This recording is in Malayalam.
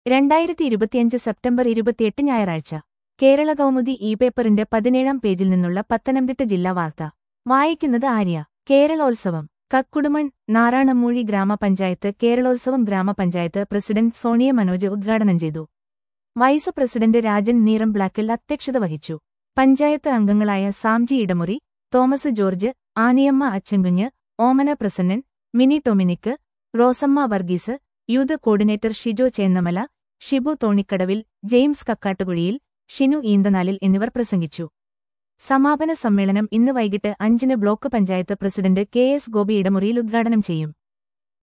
രണ്ടായിരത്തി ഇരുപത്തിയഞ്ച് സെപ്റ്റംബർ ഇരുപത്തിയെട്ട് ഞായറാഴ്ച കേരള കൗമുദി ഇ പേപ്പറിന്റെ പതിനേഴാം പേജിൽ നിന്നുള്ള പത്തനംതിട്ട ജില്ലാ വാർത്ത വായിക്കുന്നത് ആര്യ കേരളോത്സവം കക്കുടുമൺ നാറാണമൂഴി ഗ്രാമപഞ്ചായത്ത് കേരളോത്സവം ഗ്രാമപഞ്ചായത്ത് പ്രസിഡന്റ് സോണിയ മനോജ് ഉദ്ഘാടനം ചെയ്തു വൈസ് പ്രസിഡന്റ് രാജൻ നീറം ബ്ലാക്കിൽ അധ്യക്ഷത വഹിച്ചു പഞ്ചായത്ത് അംഗങ്ങളായ Samji Edamuri Thomas George Aniyamma Achankunju Omana Prasannan Mini Dominic Rosamma Varghese youth coordinator Shijo Chennamala Shibu തോണിക്കടവിൽ ജെയിംസ് കക്കാട്ടുകുഴിയിൽ ഷിനു ഈന്തനാലിൽ എന്നിവർ പ്രസംഗിച്ചു സമാപന സമ്മേളനം ഇന്ന് വൈകിട്ട് അഞ്ചിന് block panchayat president K S Gopi ഇടമുറിയിൽ ഉദ്ഘാടനം ചെയ്യും